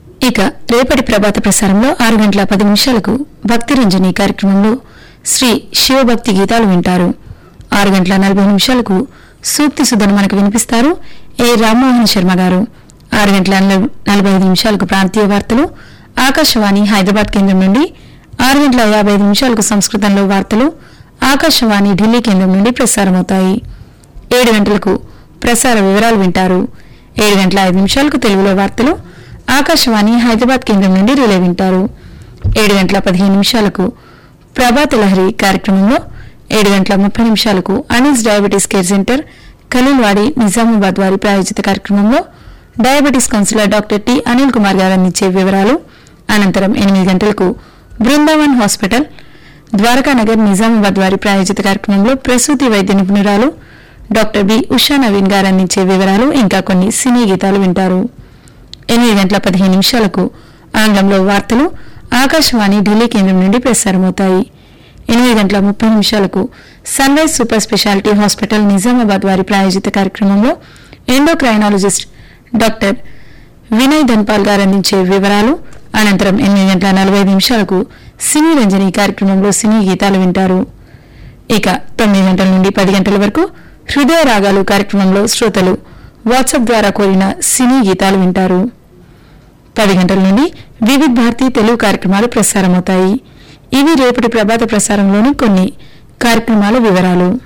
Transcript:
ఇక రేపటి ప్రభాత ప్రసారంలో ఆరు గంటల పది నిమిషాలకు భక్తి రంజని కార్యక్రమంలో శ్రీ శివభక్తి గీతాలు వింటారు ఆరు గంటల నలభై నిమిషాలకు సూక్తి సుధను మనకు వినిపిస్తారు ఏ రామ్మోహన్ శర్మ గారు ఆరు గంటల నల- నలభై ఐదు నిమిషాలకు ప్రాంతీయ వార్తలు ఆకాశవాణి హైదరాబాద్ కేంద్రం నుండి ఆరు గంటల యాభై ఐదు నిమిషాలకు సంస్కృతంలో వార్తలు ఆకాశవాణి ఢిల్లీ కేంద్రం నుండి ప్రసారమవుతాయి ఏడు గంటలకు ప్రసార వివరాలు వింటారు ఏడు గంటల ఐదు నిమిషాలకు తెలుగులో వార్తలు ఆకాశవాణి హైదరాబాద్ కేంద్రం నుండి రిలే వింటారు ఏడు గంటల పదిహేను నిమిషాలకు ప్రభాత లహరి కార్యక్రమంలో ఏడు గంటల ముప్పై నిమిషాలకు Anil's diabetes care centre Khaleelwadi Nizamabad వారి ప్రాయోజిత కార్యక్రమంలో diabetes counsellor doctor T Anil Kumar garu అందించే వివరాలు అనంతరం ఎనిమిది గంటలకు బృందావన్ హాస్పిటల్ ద్వారకానగర్ నిజామాబాద్ వారి ప్రాయోజిత కార్యక్రమంలో ప్రసూతి వైద్య నిపుణురాలు డాక్టర్ బి ఉషా నవీన్ గారు అందించే వివరాలు ఇంకా కొన్ని సినీ గీతాలు వింటారు ఎనిమిది గంటల పదిహేను నిమిషాలకు ఆంగ్లంలో వార్తలు ఆకాశవాణి ఢిల్లీ కేంద్రం నుండి ప్రసారమవుతాయి ఎనిమిది గంటల ముప్పై నిమిషాలకు sunrise super speciality hospital Nizamabad వారి ప్రాయోజిత కార్యక్రమంలో ఎండోక్రైనాలజిస్ట్ డాక్టర్ వినయ్ ధన్పాల్ గారు అందించే వివరాలు అనంతరం ఎనిమిది గంటల నలభై ఐదు నిమిషాలకు సినీ రంజని కార్యక్రమంలో సినీ గీతాలు వింటారు ఇక తొమ్మిది గంటల నుండి పది గంటల వరకు హృదయ రాగాలు కార్యక్రమంలో శ్రోతలు వాట్సాప్ ద్వారా కోరిన సినీ గీతాలు వింటారు పది గంటల నుండి వివిధ్ భారతి తెలుగు కార్యక్రమాలు ప్రసారమవుతాయి ఇవి రేపటి ప్రభాత ప్రసారంలోని కొన్ని కార్యక్రమాల వివరాలు